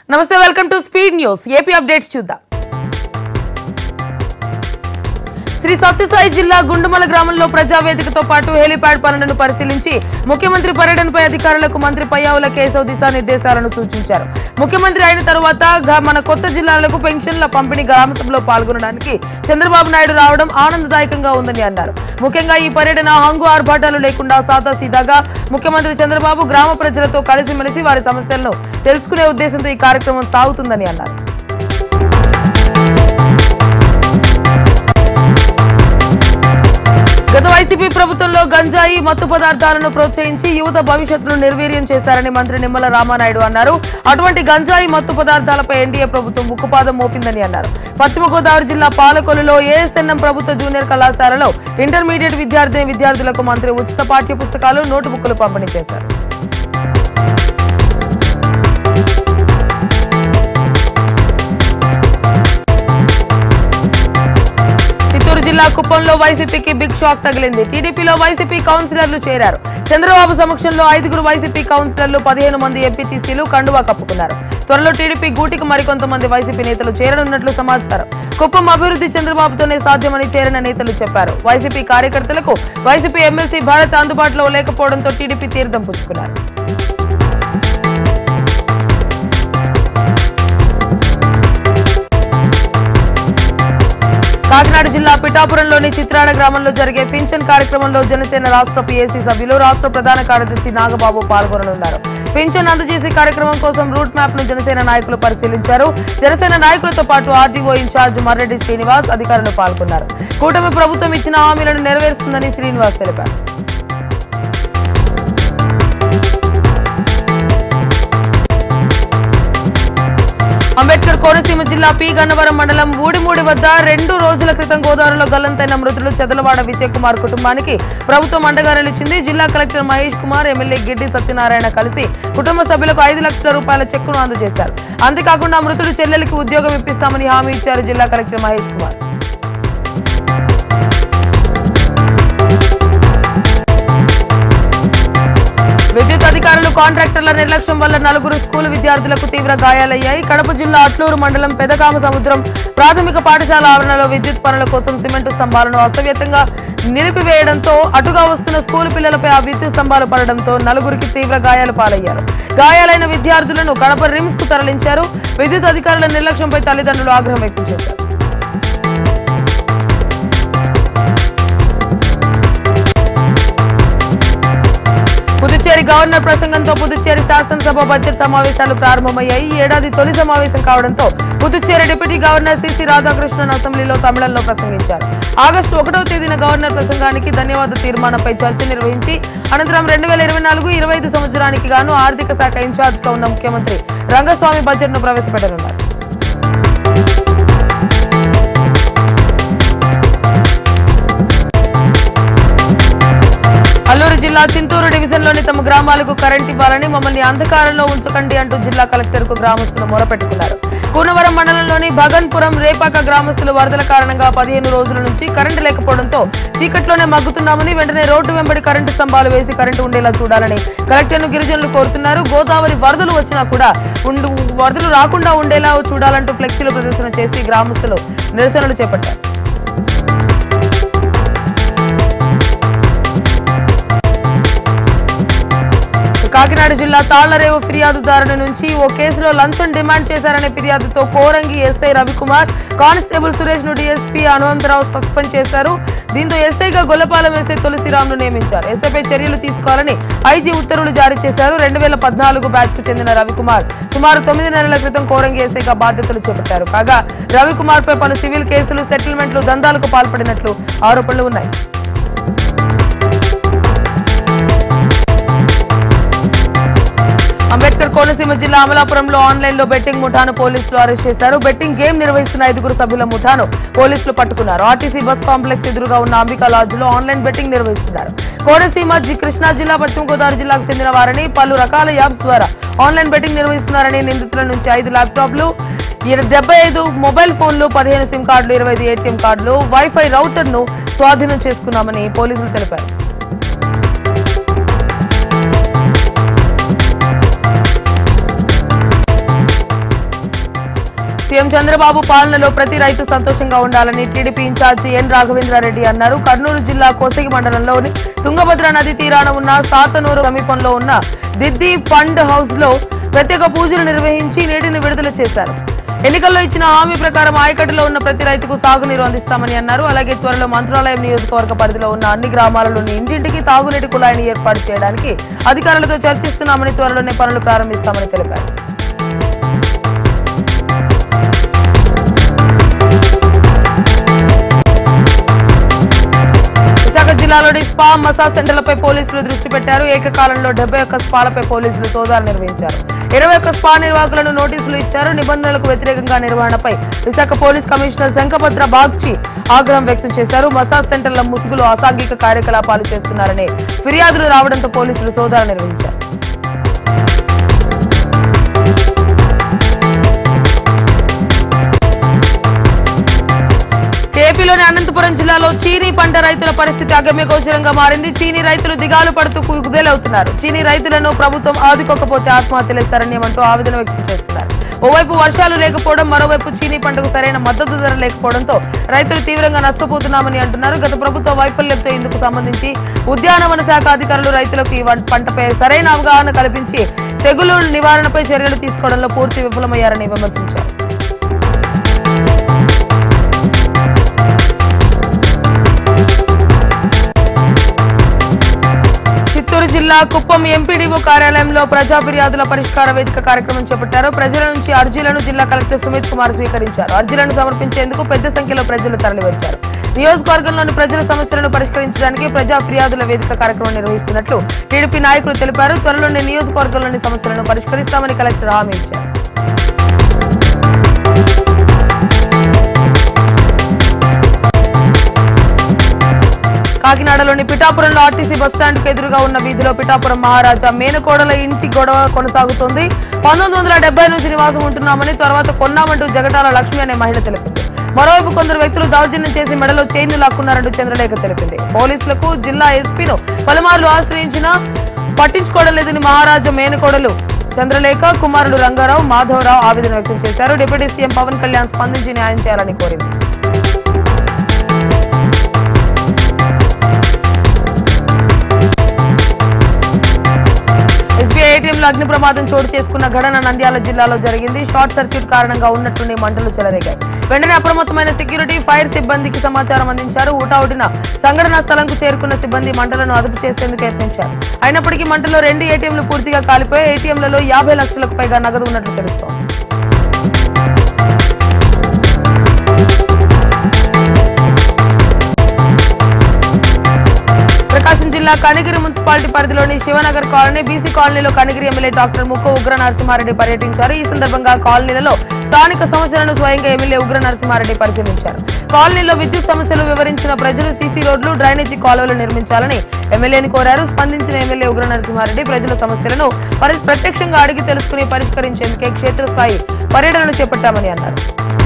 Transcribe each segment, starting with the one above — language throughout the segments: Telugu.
నమస్తే welcome to speed news AP updates చూద్దాం శ్రీ సత్యసాయి జిల్లా గుండుమల గ్రామంలో ప్రజావేదికతో పాటు హెలిప్యాడ్ పనులను పరిశీలించి ముఖ్యమంత్రి పర్యటనపై అధికారులకు మంత్రి పయ్యావుల కేశవ్ దిశానిర్దేశాలను సూచించారు ముఖ్యమంత్రి అయిన తరువాత గా- మన కొత్త జిల్లాలకు పెన్షన్ల పంపిణీ గ్రామసభలో పాల్గొనడానికి చంద్రబాబు నాయుడు రావడం ఆనందదాయకంగా ఉందని అన్నారు ముఖ్యంగా ఈ పర్యటన హంగు ఆర్భాటాలు లేకుండా సాదాసీదాగా ముఖ్యమంత్రి చంద్రబాబు గ్రామ ప్రజలతో కలిసిమెలిసి వారి సమస్యలను తెలుసుకునే ఉద్దేశంతో ఈ కార్యక్రమం సాగుతుందని అన్నారు గత వైసీపీ ప్రభుత్వంలో గంజాయి మత్తు పదార్థాలను ప్రోత్సహించి యువత భవిష్యత్తును నిర్వీర్యం చేశారని మంత్రి నిమ్మల రామానాయుడు అన్నారు అటువంటి గంజాయి మత్తు పదార్థాలపై ఎన్డీఏ ప్రభుత్వం ఉక్కుపాదం మోపిందని అన్నారు పశ్చిమ గోదావరి జిల్లా పాలకొల్లులో ఏఎస్ఎన్ఎం ప్రభుత్వ జూనియర్ కళాశాలలో ఇంటర్మీడియట్ విద్యార్థిని విద్యార్థులకు మంత్రి ఉచిత పాఠ్య పుస్తకాలు నోటు బుక్కులు పంపిణీ చేశారు చిత్తూరు జిల్లా కుప్పంలో వైసీపీకి బిగ్ షాక్ తగిలింది టీడీపీలో వైసీపీ కౌన్సిలర్లు చేరారు చంద్రబాబు సమక్షంలో ఐదుగురు వైసీపీ కౌన్సిలర్లు పదిహేను మంది ఎంపీటీసీలు కండువా కప్పుకున్నారు త్వరలో టీడీపీ గూటికి మరికొంతమంది వైసీపీ నేతలు చేరనున్నట్లు సమాచారం కుప్పం అభివృద్ధి చంద్రబాబుతోనే సాధ్యమని చేరిన నేతలు చెప్పారు వైసీపీ కార్యకర్తలకు వైసీపీ ఎమ్మెల్సీ భారత్ అందుబాటులో లేకపోవడంతో టీడీపీ తీర్థం పుచ్చుకున్నారు కాకినాడ జిల్లా పిఠాపురంలోని చిత్రాడ గ్రామంలో జరిగే పింఛన్ కార్యక్రమంలో జనసేన రాష్ట్ర పీఏసీ సభ్యులు రాష్ట్ర ప్రధాన కార్యదర్శి నాగబాబు పాల్గొననున్నారు పింఛన్ అందజేసే కార్యక్రమం కోసం రూట్ మ్యాప్ ను జనసేన నాయకులు పరిశీలించారు జనసేన నాయకులతో పాటు ఆర్డీఓ ఇన్ఛార్జ్ మర్రెడ్డి శ్రీనివాస్ అధికారులు పాల్గొన్నారు కూటమి ప్రభుత్వం ఇచ్చిన హామీలను నెరవేరుస్తుందని శ్రీనివాస్ తెలిపారు అంబేద్కర్ కోనసీమ జిల్లా పి గన్నవరం మండలం ఊడిమూడి వద్ద రెండు రోజుల క్రితం గోదావరిలో గల్లంతైన మృతులు చెదలవాడ విజయ్ కుమార్ కుటుంబానికి ప్రభుత్వం అండగా నిలిచింది జిల్లా కలెక్టర్ మహేష్ కుమార్ ఎమ్మెల్యే గిడ్డి సత్యనారాయణ కలిసి కుటుంబ సభ్యులకు ఐదు లక్షల రూపాయల చెక్కును అందజేశారు అంతేకాకుండా మృతుడు చెల్లెలికి ఉద్యోగం ఇప్పిస్తామని హామీ ఇచ్చారు జిల్లా కలెక్టర్ మహేష్ కుమార్ విద్యుత్ అధికారులు కాంట్రాక్టర్ల నిర్లక్ష్యం వల్ల నలుగురు స్కూల్ విద్యార్థులకు తీవ్ర గాయాలయ్యాయి కడప జిల్లా అట్లూరు మండలం పెదగామ సముద్రం ప్రాథమిక పాఠశాల ఆవరణలో విద్యుత్ పనుల కోసం సిమెంటు స్తంభాలను అస్తవ్యస్తంగా నిలిపివేయడంతో అటుగా వస్తున్న స్కూల్ పిల్లలపై ఆ విద్యుత్ స్తంభాలు పడడంతో నలుగురికి తీవ్ర గాయాలు పాలయ్యారు గాయాలైన విద్యార్థులను కడప రిమ్స్ కు తరలించారు విద్యుత్ అధికారుల నిర్లక్ష్యంపై తల్లిదండ్రులు ఆగ్రహం వ్యక్తం చేశారు పుదుచ్చేరి గవర్నర్ ప్రసంగంతో పుదుచ్చేరి శాసనసభ బడ్జెట్ సమావేశాలు ప్రారంభమయ్యాయి ఈ ఏడాది తొలి సమావేశం కావడంతో Puducherry deputy governor CC Radhakrishnan అసెంబ్లీలో తమిళంలో ప్రసంగించారు ఆగస్టు ఒకటవ తేదీన గవర్నర్ ప్రసంగానికి ధన్యవాద తీర్మానంపై చర్చ నిర్వహించి అనంతరం రెండు వేల ఇరవై నాలుగు ఇరవై ఐదు సంవత్సరానికి గాను ఆర్థిక శాఖ ఇన్ఛార్జ్ గా ఉన్న ముఖ్యమంత్రి రంగస్వామి బడ్జెట్ ను ప్రవేశపెట్టనున్నారు అల్లూరు జిల్లా చింతూరు డివిజన్లోని తమ గ్రామాలకు కరెంట్ ఇవ్వాలని మమ్మల్ని అంధకారంలో ఉంచకండి అంటూ జిల్లా కలెక్టర్ కు గ్రామస్తులు మొరపెట్టుకున్నారు కూనవరం మండలంలోని భగన్పురం రేపాక గ్రామస్తులు వరదల కారణంగా పదిహేను రోజుల నుంచి కరెంటు లేకపోవడంతో చీకట్లోనే మగ్గుతున్నామని వెంటనే రోడ్డు వెంబడి కరెంటు స్తంభాలు వేసి కరెంటు ఉండేలా చూడాలని కలెక్టర్ను గిరిజనులు కోరుతున్నారు గోదావరి వరదలు వచ్చినా కూడా ఉండు వరదలు రాకుండా ఉండేలా చూడాలంటూ ఫ్లెక్సీలు ప్రదర్శన చేసి గ్రామస్తులు నిరసనలు చేపట్టారు కాకినాడ జిల్లా తాళ్లరేవు ఫిర్యాదుదారుని నుంచి ఓ కేసులో లంచం డిమాండ్ చేశారనే ఫిర్యాదుతో కోరంగి ఎస్ఐ రవికుమార్ కానిస్టేబుల్ సురేష్ ను డీఎస్పీ హనుమంతరావు సస్పెండ్ చేశారు దీంతో ఎస్ఐగా గొల్లపాలెం ఎస్ఐ తులసిరామ్ను నియమించారు ఎస్ఐపై చర్యలు తీసుకోవాలని ఐజీ ఉత్తర్వులు జారీ చేశారు రెండు వేల పద్నాలుగు బ్యాచ్ కు చెందిన రవికుమార్ సుమారు తొమ్మిది నెలల క్రితం కోరంగి ఎస్ఐగా బాధ్యతలు చేపట్టారు కాగా రవికుమార్ పై పలు సివిల్ కేసులు సెటిల్మెంట్లు దందాలకు పాల్పడినట్లు ఆరోపణలు ఉన్నాయి అంబేద్కర్ కోనసీమ జిల్లా అమలాపురంలో ఆన్లైన్ లో బెట్టింగ్ ముఠాను పోలీసులు అరెస్ట్ చేశారు బెట్టింగ్ గేమ్ నిర్వహిస్తున్న ఐదుగురు సభ్యుల ముఠాను పోలీసులు పట్టుకున్నారు ఆర్టీసీ బస్ కాంప్లెక్స్ ఎదురుగా ఉన్న అంబికా లాడ్జ్ లో ఆన్లైన్ బెట్టింగ్ నిర్వహిస్తున్నారు కోనసీమ జి- కృష్ణా జిల్లా పశ్చిమ గోదావరి జిల్లాకు చెందిన వారిని పలు రకాల యాప్స్ ద్వారా ఆన్లైన్ బెట్టింగ్ నిర్వహిస్తున్నారని నిందితుల నుంచి ఐదు ల్యాప్టాప్లు ఇర- డెబ్బై ఐదు మొబైల్ ఫోన్లు పదిహేను సిమ్ కార్డులు ఇరవై ఐదు ఏటీఎం కార్డులు వైఫై రౌటర్ ను స్వాధీనం చేసుకున్నామని పోలీసులు తెలిపారు సీఎం చంద్రబాబు పాలనలో ప్రతి రైతు సంతోషంగా ఉండాలని టీడీపీ ఇన్ఛార్జి ఎన్ రాఘవేంద్రారెడ్డి అన్నారు కర్నూలు జిల్లా కోసిగి మండలంలోని తుంగభద్ర నది తీరాన ఉన్న సాతనూరు సమీపంలో ఉన్న దిద్ది పండ్ హౌస్ లో ప్రత్యేక పూజలు నిర్వహించి నీటిని విడుదల చేశారు ఎన్నికల్లో ఇచ్చిన హామీ ప్రకారం ఆయకట్టులో ఉన్న ప్రతి రైతుకు సాగునీరు అందిస్తామని అన్నారు అలాగే త్వరలో మంత్రాలయం నియోజకవర్గ పరిధిలో ఉన్న అన్ని గ్రామాలలోని ఇంటింటికి తాగునీటి కుళాయిని ఏర్పాటు చేయడానికి అధికారులతో చర్చిస్తున్నామని త్వరలోనే పనులు ప్రారంభిస్తామని తెలిపారు విశాఖ జిల్లాలోని స్పా మసాజ్ సెంటర్లపై పోలీసులు దృష్టి పెట్టారు ఏకకాలంలో డెబ్బై ఒక్క స్పాలపై పోలీసులు సోదాలు నిర్వహించారు ఇరవై ఒక్క స్పా నిర్వాహకులను నోటీసులు ఇచ్చారు నిబంధనలకు వ్యతిరేకంగా నిర్వహణపై విశాఖ పోలీస్ కమిషనర్ శంఖభద్ర బాగ్చి ఆగ్రహం వ్యక్తం చేశారు మసాజ్ సెంటర్ల ముసుగులో అసాంఘిక కార్యకలాపాలు చేస్తున్నారనే ఫిర్యాదులు రావడంతో పోలీసులు సోదాలు నిర్వహించారు ఏపీలోని అనంతపురం జిల్లాలో చీనీ పంట రైతుల పరిస్థితి అగమ్యగోచరంగా మారింది చీనీ రైతులు దిగాలు పడుతూ కుదేలవుతున్నారు చీనీ రైతులను ప్రభుత్వం ఆదుకోకపోతే ఆత్మహత్యలేస్తారని అంటూ ఆవేదన వ్యక్తం చేస్తున్నారు ఓవైపు వర్షాలు లేకపోవడం మరోవైపు చీనీ పంటకు సరైన మద్దతు ధర లేకపోవడంతో రైతులు తీవ్రంగా నష్టపోతున్నామని అంటున్నారు గత ప్రభుత్వ వైఫల్యంతో ఇందుకు సంబంధించి ఉద్యానవన శాఖ అధికారులు రైతులకు ఈ వం- పంటపై సరైన అవగాహన కల్పించి తెగులు నివారణపై చర్యలు తీసుకోవడంలో పూర్తి విఫలమయ్యారని విమర్శించారు చిత్తూరు జిల్లా కుప్పం ఎంపీడీఓ కార్యాలయంలో ప్రజా ఫిర్యాదుల పరిష్కార వేదిక కార్యక్రమం చేపట్టారు ప్రజల నుంచి అర్జీలను జిల్లా కలెక్టర్ సుమిత్ కుమార్ స్వీకరించారు అర్జీలను సమర్పించేందుకు పెద్ద సంఖ్యలో ప్రజలు తరలివచ్చారు నియోజకవర్గంలోని ప్రజల సమస్యలను పరిష్కరించడానికి ప్రజా ఫిర్యాదుల వేదిక కార్యక్రమం నిర్వహిస్తున్నట్లు టీడీపీ నాయకులు తెలిపారు త్వరలోనే నియోజకవర్గంలోని సమస్యలను పరిష్కరిస్తామని కలెక్టర్ హామీ ఇచ్చారు కాకినాడలోని పిఠాపురంలో ఆర్టీసీ బస్టాండ్ కు ఎదురుగా ఉన్న వీధిలో పిఠాపురం మహారాజా మేనకోడల ఇంటి గొడవ కొనసాగుతోంది పంతొమ్మిది వందల డెబ్బై నుంచి నివాసం ఉంటున్నామని తర్వాత కొన్నామంటూ జగటాల లక్ష్మి అనే మహిళ తెలిపింది మరోవైపు కొందరు వ్యక్తులు దౌర్జన్యం చేసి మెడలో చైన్లు లాక్కున్నారంటూ చంద్రలేఖ తెలిపింది పోలీసులకు జిల్లా ఎస్పీను పలుమార్లు ఆశ్రయించినా పట్టించుకోవడం లేదని మహారాజా మేనకోడలు చంద్రలేఖ కుమారుడు రంగారావు మాధవరావు ఆవేదన వ్యక్తం చేశారు డిప్యూటీ సీఎం పవన్ కళ్యాణ్ స్పందించి న్యాయం చేయాలని కోరింది ఎస్బీఐ ఏటీఎంలో అగ్ని ప్రమాదం చోటు చేసుకున్న ఘటన నంద్యాల జిల్లాలో జరిగింది షార్ట్ సర్క్యూట్ కారణంగా ఉన్నట్టుండి మంటలు చెలరేగాయి వెంటనే అప్రమత్తమైన సెక్యూరిటీ ఫైర్ సిబ్బందికి సమాచారం అందించారు ఊటావుటిన సంఘటనా స్థలంకు చేరుకున్న సిబ్బంది మంటలను అదుపు చేసేందుకు యత్నించారు అయినప్పటికీ మంటలో రెండు ఏటీఎంలు పూర్తిగా కాలిపోయి ఏటీఎంలలో యాభై లక్షలకు పైగా నగదు ఉన్నట్లు తెలుస్తోంది ప్రకాశం జిల్లా కనిగిరి మున్సిపాలిటీ పరిధిలోని శివనగర్ కాలనీ బీసీ కాలనీలో కనిగిరి ఎమ్మెల్యే డాక్టర్ ముక్క ఉగ్ర నరసింహారెడ్డి పర్యటించారు ఈ సందర్భంగా కాలనీలలో స్థానిక సమస్యలను స్వయంగా ఎమ్మెల్యే ఉగ్ర నరసింహారెడ్డి పరిశీలించారు కాలనీలో విద్యుత్ సమస్యలు వివరించిన ప్రజలు సీసీ రోడ్లు డ్రైనేజీ కాలువలు నిర్మించాలని ఎమ్మెల్యేని కోరారు స్పందించిన ఎమ్మెల్యే ఉగ్ర నరసింహారెడ్డి ప్రజల సమస్యలను పరి- ప్రత్యక్షంగా అడిగి తెలుసుకుని పరిష్కరించేందుకే క్షేత్రస్థాయి పర్యటనలు చేపట్టామని అన్నారు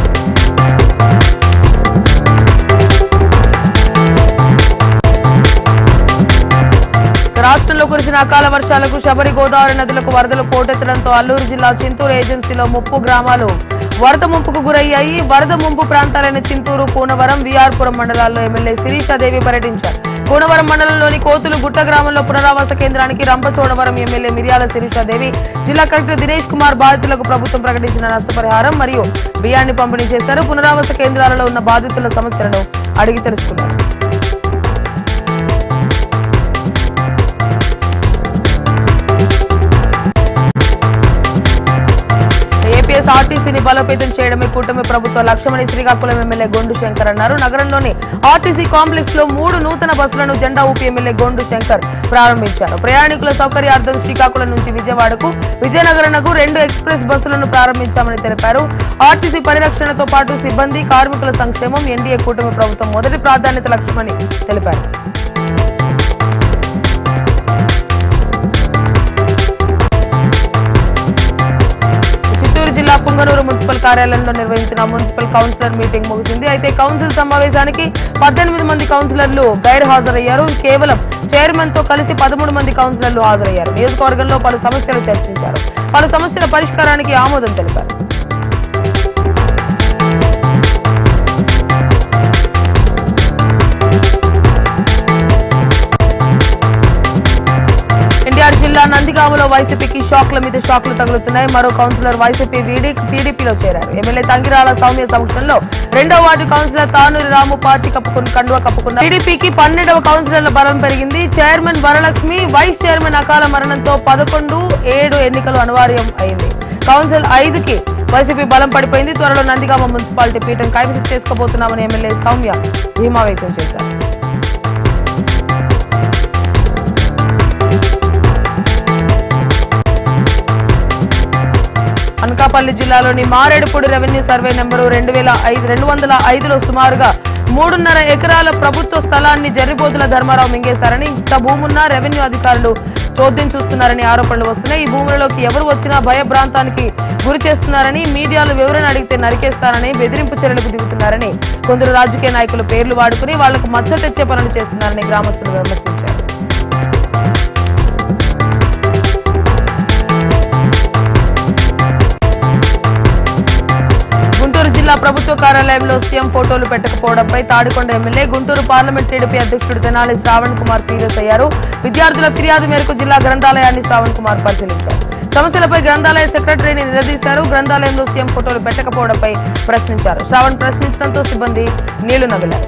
రాష్ట్రంలో కురిసిన అకాల వర్షాలకు శబరి గోదావరి నదులకు వరదలు పోటెత్తడంతో అల్లూరు జిల్లా చింతూరు ఏజెన్సీలో ముప్పు గ్రామాలు వరద ముంపుకు గురయ్యాయి వరద ముంపు ప్రాంతాలైన చింతూరు కూనవరం విఆర్పురం మండలాల్లో ఎమ్మెల్యే శిరీషాదేవి పర్యటించారు కూనవరం మండలంలోని కోతులు గుట్ట గ్రామంలో పునరావాస కేంద్రానికి రంపచోడవరం ఎమ్మెల్యే మిర్యాల శిరీషాదేవి జిల్లా కలెక్టర్ దినేష్ కుమార్ బాధితులకు ప్రభుత్వం ప్రకటించిన నష్టపరిహారం మరియు బియ్యాన్ని పంపిణీ చేశారు పునరావాస కేంద్రాలలో ఉన్న బాధితుల సమస్యలను అడిగి తెలుసుకున్నారు ఏపీఎస్ ఆర్టీసీని బలోపేతం చేయడమే కూటమి ప్రభుత్వ లక్ష్యమని శ్రీకాకుళం ఎమ్మెల్యే గొండు శంకర్ అన్నారు నగరంలోని ఆర్టీసీ కాంప్లెక్స్ లో మూడు నూతన బస్సులను జెండా ఊపి ఎమ్మెల్యే గొండు శంకర్ ప్రారంభించారు ప్రయాణికుల సౌకర్యార్థం శ్రీకాకుళం నుంచి విజయవాడకు విజయనగరంకు రెండు ఎక్స్ప్రెస్ బస్సులను ప్రారంభించామని తెలిపారు ఆర్టీసీ పరిరక్షణతో పాటు సిబ్బంది కార్మికుల సంక్షేమం ఎన్డీఏ కూటమి ప్రభుత్వం మొదటి ప్రాధాన్యత లక్ష్యమని తెలిపారు చిత్తూరు జిల్లా పుంగనూరు మున్సిపల్ కార్యాలయంలో నిర్వహించిన మున్సిపల్ కౌన్సిలర్ మీటింగ్ ముగిసింది అయితే కౌన్సిల్ సమావేశానికి పద్దెనిమిది మంది కౌన్సిలర్లు గైర్ హాజరయ్యారు కేవలం చైర్మన్ తో కలిసి పదమూడు మంది కౌన్సిలర్లు హాజరయ్యారు నియోజకవర్గంలో పలు సమస్యలు చర్చించారు పలు సమస్యల పరిష్కారానికి ఆమోదం తెలిపారు జిల్లా నందిగామలో వైసీపీకి షాక్ల మీద షాక్లు తగులుతున్నాయి మరో కౌన్సిలర్ వైసీపీ వీడి టీడీపీలో చేరారు ఎమ్మెల్యే తంగిరాల సౌమ్య సమక్షంలో రెండో ward councillor Tanuri Ramu party కప్పుకున్న కండువ కప్పుకున్న టీడీపీకి పన్నెండవ కౌన్సిలర్ల బలం పెరిగింది చైర్మన్ వరలక్ష్మి వైస్ చైర్మన్ అకాల మరణంతో పదకొండు ఏడు ఎన్నికలు అనివార్యం అయింది కౌన్సిల్ ఐదుకి వైసీపీ బలం పడిపోయింది త్వరలో నందిగామ మున్సిపాలిటీ పీఠం కైవసం చేసుకోబోతున్నామని ఎమ్మెల్యే సౌమ్య ధీమా వ్యక్తం చేశారు అనకాపల్లి జిల్లాలోని మారేడుపూడి రెవెన్యూ సర్వే నెంబరు రెండు వేల ఐదు రెండు వందల ఐదులో సుమారుగా మూడున్నర ఎకరాల ప్రభుత్వ స్థలాన్ని జరిబోతుల ధర్మారావు మింగేశారని ఇంత భూమున్నా రెవెన్యూ అధికారులు చోద్యం చూస్తున్నారని ఆరోపణలు వస్తున్నాయి ఈ భూములలోకి ఎవరు వచ్చినా భయభ్రాంతానికి గురి చేస్తున్నారని మీడియాలో వివరణ అడిగితే నరికేస్తారని బెదిరింపు చర్యలకు దిగుతున్నారని కొందరు రాజకీయ నాయకులు పేర్లు వాడుకుని వాళ్లకు మచ్చ తెచ్చే పనులు చేస్తున్నారని గ్రామస్తులు విమర్శించారు గుంటూరు జిల్లా ప్రభుత్వ కార్యాలయంలో సీఎం ఫోటోలు పెట్టకపోవడంపై Tadikonda MLA Guntur parliament TDP అధ్యక్షుడు తెనాలి శ్రావణ్ కుమార్ సీరియస్ అయ్యారు విద్యార్థుల ఫిర్యాదు మేరకు జిల్లా గ్రంథాలయాన్ని శ్రావణ్ కుమార్ పరిశీలించారు సమస్యలపై గ్రంథాలయ సెక్రటరీని నిలదీశారు గ్రంథాలయంలో సీఎం ఫోటోలు పెట్టకపోవడంపై ప్రశ్నించారు శ్రావణ్ ప్రశ్నించడంతో సిబ్బంది నీళ్లు నవ్విలారు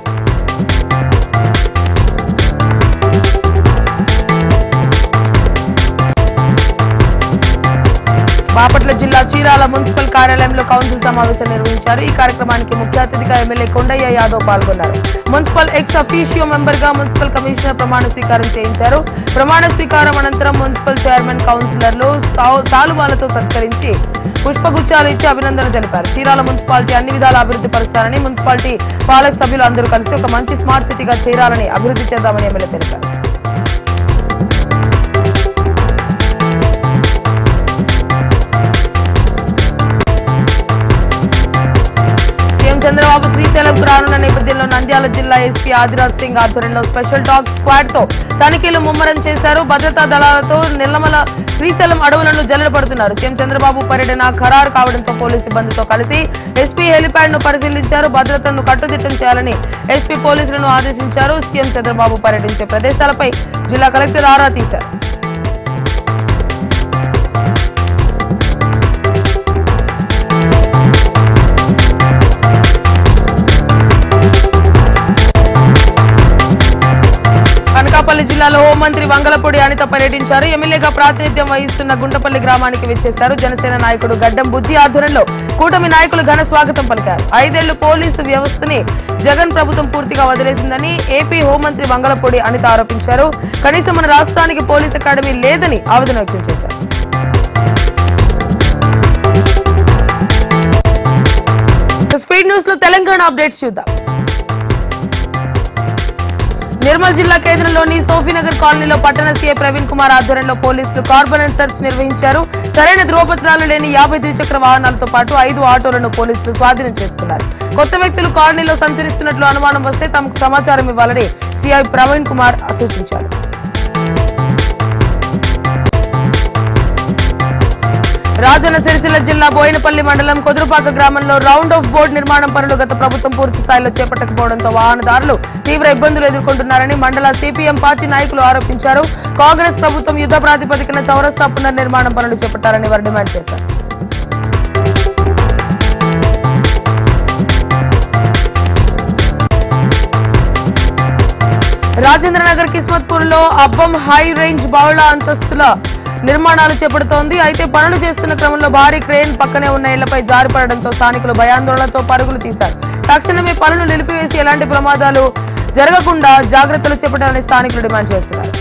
బాపట్ల జిల్లా చీరాల మున్సిపల్ కార్యాలయంలో కౌన్సిల్ సమావేశం నిర్వహించారు ఈ కార్యక్రమానికి ముఖ్య అతిథిగా ఎమ్మెల్యే కొండయ్య యాదవ్ పాల్గొన్నారు మున్సిపల్ ఎక్స్ అఫీషియో మెంబర్ గా మున్సిపల్ కమిషనర్ ప్రమాణ స్వీకారం చేయించారు ప్రమాణ స్వీకారం అనంతరం మున్సిపల్ చైర్మన్ కౌన్సిలర్లు సా- శాలువాలతో సత్కరించి పుష్పగుచ్చాలు ఇచ్చి అభినందన తెలిపారు చీరాల మున్సిపాలిటీ అన్ని విధాల అభివృద్ధి పరుస్తారని మున్సిపాలిటీ పాలక సభ్యులు అందరూ కలిసి ఒక మంచి స్మార్ట్ సిటీగా చేరాలని అభివృద్ధి చేద్దామని ఎమ్మెల్యే తెలిపారు సీఎం చంద్రబాబు శ్రీశైలంకు రానున్న నేపథ్యంలో నంద్యాల జిల్లా ఎస్పీ ఆదిరాజ్ సింగ్ ఆధ్వర్యంలో స్పెషల్ టాక్ స్క్వాడ్ తో తనిఖీలు ముమ్మరం చేశారు భద్రతా దళాలతో నిల్లమల శ్రీశైలం అడవులను జల్లెడపడుతున్నారు సీఎం చంద్రబాబు పర్యటన ఖరారు కావడంతో పోలీసు సిబ్బందితో కలిసి ఎస్పీ హెలిప్యాడ్ ను పరిశీలించారు భద్రతను కట్టుదిట్టం చేయాలని ఎస్పీ పోలీసులను ఆదేశించారు సీఎం చంద్రబాబు పర్యటించే ప్రదేశాలపై జిల్లా కలెక్టర్ ఆరా తీశారు అనకాపల్లి జిల్లాలో హోంమంత్రి వంగలపూడి అనిత పర్యటించారు ఎమ్మెల్యేగా ప్రాతినిధ్యం వహిస్తున్న గుంటపల్లి గ్రామానికి విచ్చేశారు జనసేన నాయకుడు గడ్డం బుజ్జి ఆధ్వర్యంలో కూటమి నాయకులు ఘన స్వాగతం పలికారు ఐదేళ్లు పోలీసు వ్యవస్థని జగన్ ప్రభుత్వం పూర్తిగా వదిలేసిందని ఏపీ హోంమంత్రి వంగలపూడి అనిత ఆరోపించారు కనీసం మన రాష్ట్రానికి పోలీస్ అకాడమీ లేదని ఆవేదన వ్యక్తం చేశారు స్పీడ్ న్యూస్ లో తెలంగాణ అప్డేట్స్ చూద్దాం నిర్మల్ జిల్లా కేంద్రంలోని సోఫీనగర్ కాలనీలో పట్టణ సీఐ ప్రవీణ్ కుమార్ ఆధ్వర్యంలో పోలీసులు కార్బనెంట్ సెర్చ్ నిర్వహించారు సరైన ధ్రువపత్రాలు లేని యాభై ద్విచక్ర వాహనాలతో పాటు ఐదు ఆటోలను పోలీసులు స్వాధీనం చేసుకున్నారు కొత్త వ్యక్తులు కాలనీలో సంచరిస్తున్నట్లు అనుమానం వస్తే తమకు సమాచారం ఇవ్వాలని సీఐ ప్రవీణ్ కుమార్ సూచించారు రాజన్న సిరిసిల్ల జిల్లా బోయినపల్లి మండలం కొదురుపాక గ్రామంలో రౌండ్ ఆఫ్ బోర్డు నిర్మాణం పనులు గత ప్రభుత్వం పూర్తి స్థాయిలో చేపట్టకపోవడంతో వాహనదారులు తీవ్ర ఇబ్బందులు ఎదుర్కొంటున్నారని మండల సిపిఎం పార్టీ నాయకులు ఆరోపించారు కాంగ్రెస్ ప్రభుత్వం యుద్ధ ప్రాతిపదికన చౌరస్తా పునర్నిర్మాణం పనులు చేపట్టాలని వారు డిమాండ్ చేశారు రాజేంద్ర నగర్ కిస్మత్పూర్ లో అబ్బం హై రేంజ్ బహుళ అంతస్తుల నిర్మాణాలు చేపడుతోంది అయితే పనులు చేస్తున్న క్రమంలో భారీ క్రేన్ పక్కనే ఉన్న ఇళ్లపై జారిపడడంతో స్థానికులు భయాందోళనతో పరుగులు తీశారు తక్షణమే పనులు నిలిపివేసి ఎలాంటి ప్రమాదాలు జరగకుండా జాగ్రత్తలు చేపట్టాలని స్థానికులు డిమాండ్ చేస్తున్నారు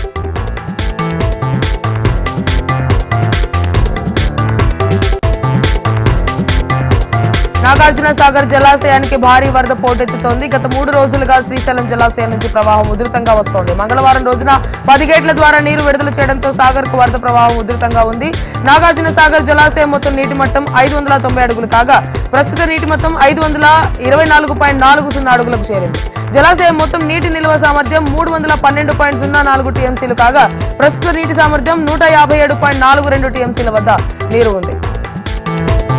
నాగార్జున సాగర్ జలాశయానికి భారీ వరద పోటెత్తుతోంది గత మూడు రోజులుగా శ్రీశైలం జలాశయం నుంచి ప్రవాహం ఉధృతంగా వస్తోంది మంగళవారం రోజున పది గేట్ల ద్వారా నీరు విడుదల చేయడంతో సాగర్ కు వరద ప్రవాహం ఉధృతంగా ఉంది నాగార్జున సాగర్ జలాశయం మొత్తం నీటి మట్టం ఐదు వందల తొంభై అడుగులు కాగా ప్రస్తుత నీటి మొత్తం ఐదు వందల ఇరవై నాలుగు పాయింట్ నాలుగు సున్నా అడుగులకు చేరింది జలాశయం మొత్తం నీటి నిల్వ సామర్థ్యం మూడు వందల పన్నెండు పాయింట్ సున్నా నాలుగు టీఎంసీలు కాగా ప్రస్తుత నీటి సామర్థ్యం నూట యాభై ఏడు పాయింట్ నాలుగు రెండు టీఎంసీల వద్ద నీరు ఉంది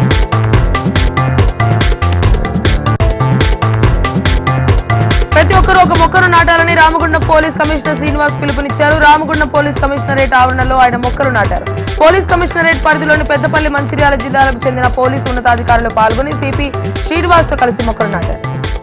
ప్రతి ఒక్క ఒక్కరు ఒక మొక్కను నాటాలని రామగుండం పోలీస్ కమిషనర్ శ్రీనివాస్ పిలుపునిచ్చారు రామగుండం పోలీస్ కమిషనరేట్ ఆవరణలో ఆయన మొక్కలు నాటారు పోలీస్ కమిషనరేట్ పరిధిలోని పెద్దపల్లి మంచిర్యాల జిల్లాలకు చెందిన పోలీసు ఉన్నతాధికారులు పాల్గొని సిపి శ్రీనివాస్ తో కలిసి మొక్కలు నాటారు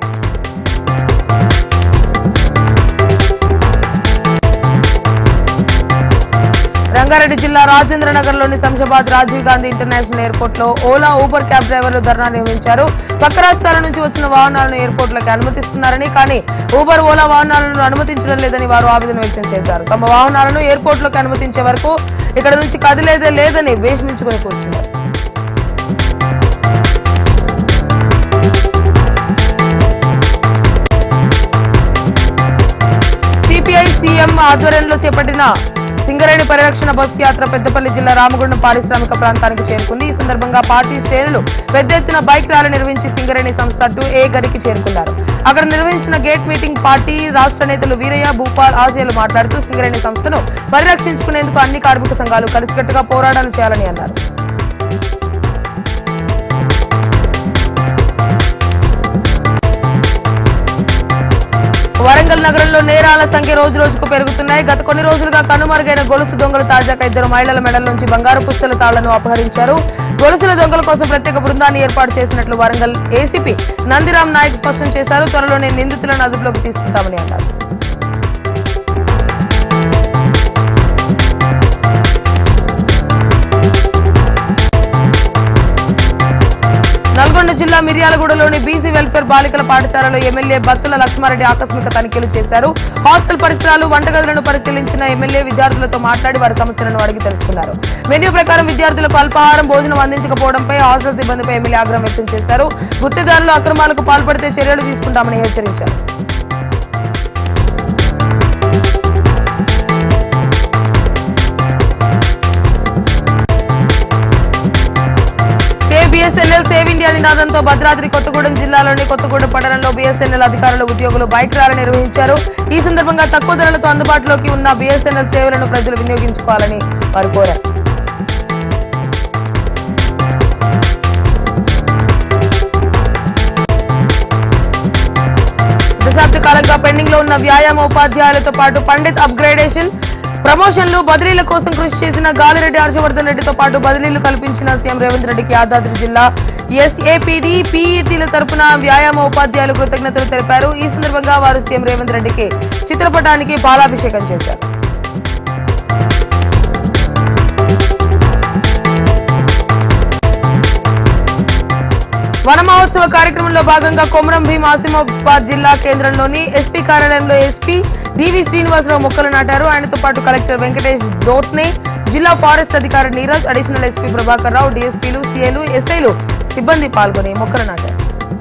రంగారెడ్డి జిల్లా రాజేంద్ర నగర్ లోని శంషాబాద్ రాజీవ్ గాంధీ ఇంటర్నేషనల్ ఎయిర్పోర్ట్ లో ఓలా ఊబర్ క్యాబ్ డ్రైవర్లు ధర్నా నిర్వహించారు పక్క రాష్ట్రాల నుంచి వచ్చిన వాహనాలను ఎయిర్పోర్ట్ లకు అనుమతిస్తున్నారని కానీ ఊబర్ ఓలా వాహనాలను అనుమతించడం లేదని వారు ఆవేదన వ్యక్తం చేశారు తమ వాహనాలను ఎయిర్పోర్ట్ లకు అనుమతించే వరకు ఇక్కడ నుంచి కదిలేదే లేదని భీష్మించుకుని కూర్చున్నారు సిపిఐ సీఎం ఆధ్వర్యంలో చేపట్టిన సింగరేణి పరిరక్షణ బస్సు యాత్ర పెద్దపల్లి జిల్లా రామగుండం పారిశ్రామిక ప్రాంతానికి చేరుకుంది ఈ సందర్భంగా పార్టీ శ్రేణులు పెద్ద ఎత్తున బైక్ ర్యాలీ నిర్వహించి సింగరేణి సంస్థ టూ ఏ గడికి చేరుకున్నారు అక్కడ నిర్వహించిన గేట్ మీటింగ్ పార్టీ రాష్ట్ర నేతలు వీరయ్య భూపాల్ ఆశయాలు మాట్లాడుతూ సింగరేణి సంస్థను పరిరక్షించుకునేందుకు అన్ని కార్మిక సంఘాలు కలిసికట్టుగా పోరాటాలు చేయాలని అన్నారు వరంగల్ నగరంలో నేరాల సంఖ్య రోజు రోజుకు పెరుగుతున్నాయి గత కొన్ని రోజులుగా కనుమరుగైన గొలుసు దొంగలు తాజాగా ఇద్దరు మహిళల మెడల నుంచి బంగారు పుస్తల తాళ్లను అపహరించారు గొలుసుల దొంగల కోసం ప్రత్యేక బృందాన్ని ఏర్పాటు చేసినట్లు వరంగల్ ఏసీపీ నందిరామ్ నాయక్ స్పష్టం చేశారు త్వరలోనే నిందితులను అదుపులోకి తీసుకుంటామని అన్నారు నల్గొండ జిల్లా మిర్యాలగూడలోని బీసీ వెల్ఫేర్ బాలికల పాఠశాలలో ఎమ్మెల్యే బత్తుల లక్ష్మారెడ్డి ఆకస్మిక తనిఖీలు చేశారు హాస్టల్ పరిసరాలు వంటగదులను పరిశీలించిన ఎమ్మెల్యే విద్యార్థులతో మాట్లాడి వారి సమస్యలను అడిగి తెలుసుకున్నారు మెన్యూ ప్రకారం విద్యార్థులకు అల్పాహారం భోజనం అందించకపోవడంపై హాస్టల్ సిబ్బందిపై ఎమ్మెల్యే ఆగ్రహం వ్యక్తం చేశారు గుత్తేదారులు అక్రమాలకు పాల్పడితే చర్యలు తీసుకుంటామని హెచ్చరించారు సేవ్ బిఎస్ఎన్ఎల్ సేవ్ ఇండియా నినాదంతో భద్రాద్రి కొత్తగూడెం జిల్లాలోని కొత్తగూడెం పట్టణంలో బిఎస్ఎన్ఎల్ అధికారులు ఉద్యోగులు బైక్ ర్యాలీ నిర్వహించారు ఈ సందర్భంగా తక్కువ ధరలతో అందుబాటులోకి ఉన్న బిఎస్ఎన్ఎల్ సేవలను ప్రజలు వినియోగించుకోవాలని వారు కోరారు దశాబ్ద కాలంగా పెండింగ్ లో ఉన్న వ్యాయామ ఉపాధ్యాయులతో పాటు పండిత్ అప్గ్రేడేషన్ ప్రమోషన్లు బదిలీల కోసం కృషి చేసిన గాలిరెడ్డి హర్షవర్ధన్ రెడ్డితో పాటు బదిలీలు కల్పించిన సీఎం రేవంత్ రెడ్డికి యాదాద్రి జిల్లా ఎస్ఏపిడి పీఈటీల తరపున వ్యాయామ ఉపాధ్యాయులు కృతజ్ఞతలు తెలిపారు ఈ సందర్భంగా వారు సీఎం రేవంత్ రెడ్డికి చిత్రపటానికి పాలాభిషేకం చేశారు వన మహోత్సవ కార్యక్రమంలో భాగంగా కొమరం భీం ఆసిమాబాద్ జిల్లా కేంద్రంలోని ఎస్పీ కార్యాలయంలో ఎస్పీ డివి శ్రీనివాసరావు మొక్కలు నాటారు ఆయనతో పాటు కలెక్టర్ వెంకటేష్ దోత్నే జిల్లా ఫారెస్ట్ అధికారి నీరజ్ అడిషనల్ ఎస్పీ ప్రభాకర్ రావు డిఎస్పీలు సిఐలు ఎస్ఐలు సిబ్బంది పాల్గొని మొక్కలు నాటారు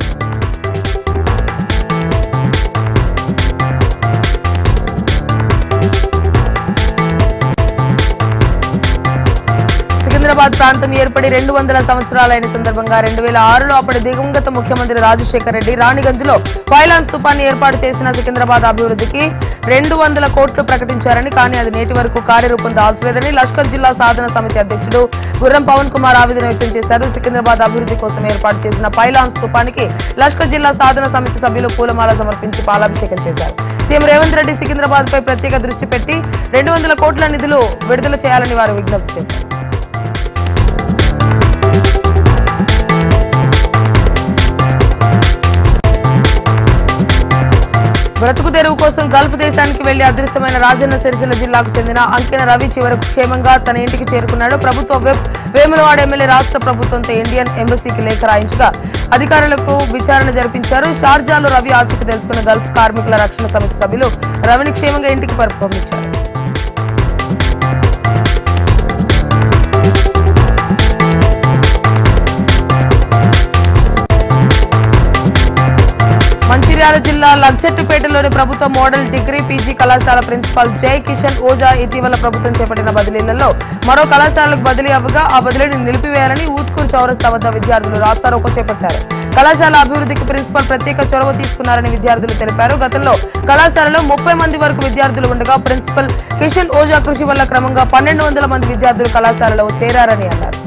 సికింద్రాబాద్ ప్రాంతం ఏర్పడి రెండు వందల సంవత్సరాలైన సందర్భంగా రెండు వేల ఆరులో అప్పటి దివంగత ముఖ్యమంత్రి రాజశేఖర్ రెడ్డి రాణిగంజ్లో పైలాన్ స్థూపాన్ని ఏర్పాటు చేసిన సికింద్రాబాద్ అభివృద్ధికి రెండు వందల కోట్లు ప్రకటించారని కానీ అది నేటి వరకు కార్యరూపం దాల్చలేదని లష్కర్ జిల్లా సాధన సమితి అధ్యక్షుడు గుర్రం పవన్ కుమార్ ఆవేదన వ్యక్తం చేశారు సికింద్రాబాద్ అభివృద్ధి కోసం ఏర్పాటు చేసిన పైలాన్ స్థూపానికి లష్కర్ జిల్లా సాధన సమితి సభ్యులు పూలమాల సమర్పించి పాలాభిషేకం చేశారు సీఎం రేవంత్ రెడ్డి సికింద్రాబాద్ పై ప్రత్యేక దృష్టి పెట్టి రెండు వందల కోట్ల నిధులు విడుదల చేయాలని వారు విజ్ఞప్తి చేశారు బ్రతుకు తెరువు కోసం గల్ఫ్ దేశానికి వెళ్లి అదృశ్యమైన రాజన్న సిరిసిల్ల జిల్లాకు చెందిన అంకెన రవి చివరకు క్షేమంగా తన ఇంటికి చేరుకున్నాడు ప్రభుత్వ వెబ్ వేములవాడ ఎమ్మెల్యే రాష్ట్ర ప్రభుత్వంతో ఇండియన్ ఎంబసీకి లేఖ రాయించగా అధికారులకు విచారణ జరిపించారు షార్జాలో రవి ఆచూకు తెలుసుకున్న గల్ఫ్ కార్మికుల రక్షణ సమితి సభ్యులు రవిని క్షేమంగా ఇంటికి పంపించారు మంచిర్యాల జిల్లా లగ్చెట్టుపేటలోని ప్రభుత్వ మోడల్ డిగ్రీ పీజీ కళాశాల ప్రిన్సిపాల్ జై కిషన్ ఓజా ఇటీవల ప్రభుత్వం చేపట్టిన బదిలీలలో మరో కళాశాలకు బదిలీ అవ్వగా ఆ బదిలీని నిలిపివేయాలని ఊత్కూరు చౌరస్తా వద్ద విద్యార్థులు రాస్తారోకో చేపట్టారు కళాశాల అభివృద్ధికి ప్రిన్సిపాల్ ప్రత్యేక చొరవ తీసుకున్నారని విద్యార్థులు తెలిపారు గతంలో కళాశాలలో ముప్పై మంది వరకు విద్యార్థులు ఉండగా ప్రిన్సిపల్ కిషన్ ఓజా కృషి వల్ల క్రమంగా పన్నెండు వందల మంది విద్యార్థులు కళాశాలలో చేరారని అన్నారు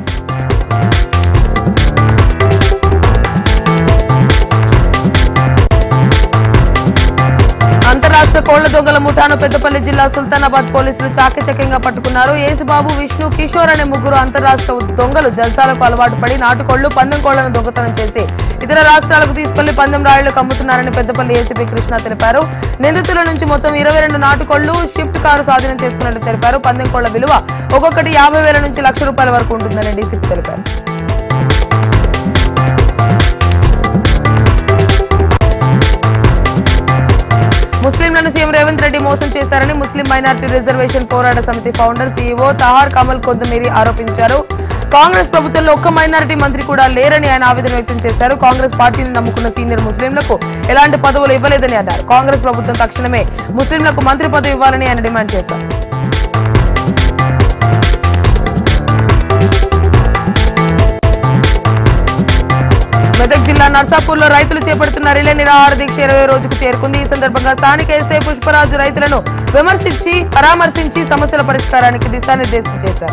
కోళ్ల దొంగల ముఠాను పెద్దపల్లి జిల్లా సుల్తానాబాద్ పోలీసులు చాకచక్యంగా పట్టుకున్నారు యేసుబాబు విష్ణు కిషోర్ అనే ముగ్గురు అంతరాష్ట్ర దొంగలు జల్సాలకు అలవాటు పడి నాటుకోళ్లు పందెం కోళ్లను దొంగతనం చేసి ఇతర రాష్ట్రాలకు తీసుకెళ్లి పందెం రాళ్లకు అమ్ముతున్నారని పెద్దపల్లి ఏసీపీ కృష్ణ తెలిపారు నిందితుల నుంచి మొత్తం ఇరవై రెండు నాటుకోళ్లు షిఫ్ట్ కారు స్వాధీనం చేసుకున్నట్టు తెలిపారు పందెం కోళ్ల విలువ ఒక్కొక్కటి యాభై వేల నుంచి లక్ష రూపాయల వరకు ఉంటుందని డీసీపీ తెలిపారు ముస్లింలను సీఎం రేవంత్ రెడ్డి మోసం చేశారని ముస్లిం మైనార్టీ రిజర్వేషన్ పోరాట సమితి ఫౌండర్ సీఈఓ తహార్ కమల్ కొందమీరి ఆరోపించారు కాంగ్రెస్ ప్రభుత్వంలో ఒక్క మైనారిటీ మంత్రి కూడా లేరని ఆయన ఆవేదన వ్యక్తం చేశారు కాంగ్రెస్ పార్టీని నమ్ముకున్న సీనియర్ ముస్లింలకు ఎలాంటి పదవులు ఇవ్వలేదని అన్నారు కాంగ్రెస్ ప్రభుత్వం తక్షణమే ముస్లింలకు మంత్రి పదవి ఇవ్వాలని ఆయన డిమాండ్ చేశారు మెదక్ జిల్లా నర్సాపూర్లో రైతులు చేపడుతున్న రిలే నిరాహార దీక్ష ఇరవై రోజుకు చేరుకుంది ఈ సందర్భంగా స్థానిక ఎస్ఐ పుష్పరాజు రైతులను విమర్శించి పరామర్శించి సమస్యల పరిష్కారానికి దిశానిర్దేశం చేశారు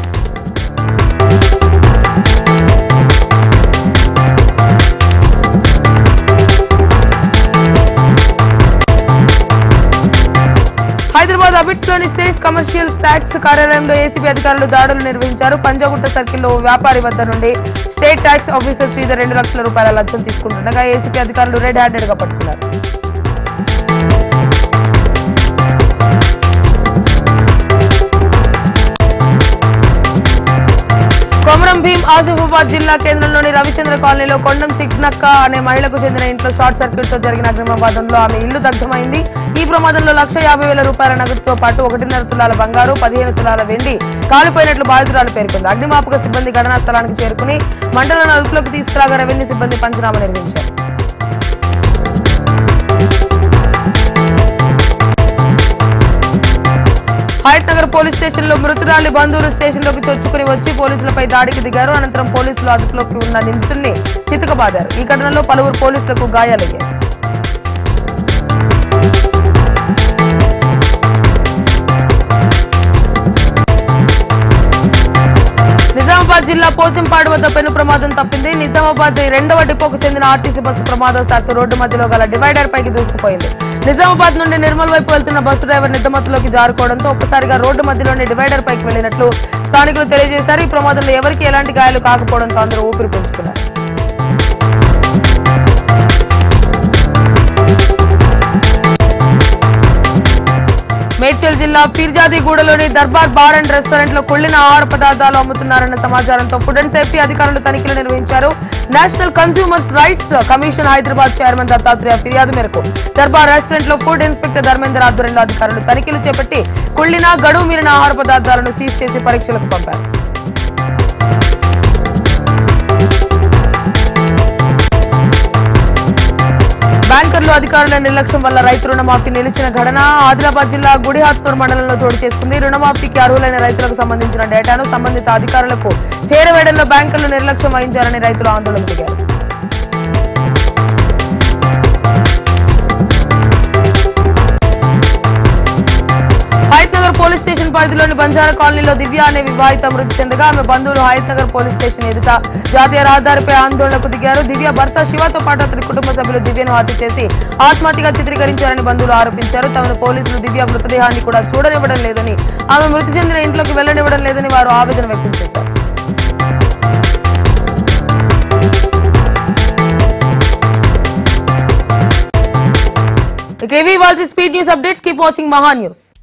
హైదరాబాద్ అబిట్స్ లోని స్టేట్ కమర్షియల్ ట్యాక్స్ కార్యాలయంలో ఏసీబీ అధికారులు దాడులు నిర్వహించారు పంజాగుట్ట సర్కిల్లో ఓ వ్యాపారి వద్ద నుండి స్టేట్ ట్యాక్స్ ఆఫీసర్ శ్రీధర్ రెండు లక్షల రూపాయల లంచం తీసుకుంటుండగా ఏసీపీ అధికారులు రెడ్ హ్యాండెడ్ గా పట్టుకున్నారు కొమరం భీం ఆసిఫాబాద్ జిల్లా కేంద్రంలోని రవిచంద్ర కాలనీలో కొండం చిక్నక్క అనే మహిళకు చెందిన ఇంట్లో షార్ట్ సర్క్యూట్ తో జరిగిన అగ్నిమాబాదంలో ఆమె ఇల్లు దగ్ధమైంది ఈ ప్రమాదంలో లక్ష యాభై వేల రూపాయల నగదుతో పాటు ఒకటిన్నర తులాల బంగారు పదిహేను తులాల వెండి కాలిపోయినట్లు బాధితురాలు పేర్కొంది అగ్నిమాపక సిబ్బంది ఘటనా స్థలానికి చేరుకుని మంటలను అదుపులోకి తీసుకురాగా రెవెన్యూ సిబ్బంది పంచనామా నిర్వహించారు హయత్ నగర్ పోలీస్ స్టేషన్ లో మృతురాలి బంధువులు స్టేషన్ లోకి చొచ్చుకుని వచ్చి పోలీసులపై దాడికి దిగారు అనంతరం పోలీసులు అదుపులోకి ఉన్న నిందితుడిని చితకబాదారు ఈ ఘటనలో పలువురు పోలీసులకు గాయాలయ్యాయి నిజామాబాద్ జిల్లా పోచంపాడు వద్ద పెను ప్రమాదం తప్పింది నిజామాబాద్ రెండవ డిపోకు చెందిన ఆర్టీసీ బస్సు ప్రమాదవశాత్తు రోడ్డు మధ్యలో గల డివైడర్ పైకి దూసుకుపోయింది నిజామాబాద్ నుండి నిర్మల్ వైపు వెళ్తున్న బస్సు డ్రైవర్ నిద్దమత్తులోకి జారుకోవడంతో ఒక్కసారిగా రోడ్డు మధ్యలోని డివైడర్ పైకి వెళ్లినట్లు స్థానికులు తెలియజేశారు ఈ ప్రమాదంలో ఎవరికి ఎలాంటి గాయాలు కాకపోవడంతో అందరూ ఊపిరి పీల్చుకున్నారు మేడ్చల్ జిల్లా ఫీర్జాదిగూడలోని దర్బార్ బార్ అండ్ రెస్టారెంట్ లో కుళ్ళిన ఆహార పదార్థాలు అమ్ముతున్నారన్న సమాచారంతో ఫుడ్ అండ్ సేఫ్టీ అధికారులు తనిఖీలు నిర్వహించారు national consumers rights commission Hyderabad chairman Dattatreya ఫిర్యాదు మేరకు దర్బార్ రెస్టారెంట్ లో ఫుడ్ ఇన్స్పెక్టర్ ధర్మేందర్ ఆధ్వర్యంలో అధికారులు తనిఖీలు చేపట్టి కుళ్ళిన గడువు మీరిన ఆహార పదార్థాలను సీజ్ చేసి పరీక్షలకు పంపారు బ్యాంకర్లు అధికారుల నిర్లక్ష్యం వల్ల రైతు రుణమాఫీ నిలిచిన ఘటన ఆదిలాబాద్ జిల్లా గుడిహాత్నూర్ మండలంలో చోటు చేసుకుంది రుణమాఫీకి అర్హులైన రైతులకు సంబంధించిన డేటాను సంబంధిత అధికారులకు చేరవేయడంలో బ్యాంకర్లు నిర్లక్ష్యం వహించారని రైతులు ఆందోళన దిగారు హయత్ నగర్ పోలీస్ స్టేషన్ పరిధిలోని బంజారా కాలనీలో దివ్య అనే వివాహిత మృతి చెందగా ఆమె బంధువులు హయత్ నగర్ పోలీస్ స్టేషన్ ఎదుట జాతీయ రహదారిపై ఆందోళనకు దిగారు దివ్య భర్త శివతో పాటు అతని కుటుంబ సభ్యులు దివ్యను హత్య చేసి ఆత్మహత్యగా చిత్రీకరించారని బంధువులు ఆరోపించారు తమను పోలీసులు దివ్య మృతదేహాన్ని కూడా చూడనివ్వడం లేదని ఆమె మృతి చెందిన ఇంట్లోకి వెళ్లనివ్వడం లేదని వారు ఆవేదన వ్యక్తం చేశారు ఇక ఇవి వాళ్ళ speed news updates keep watching Maha news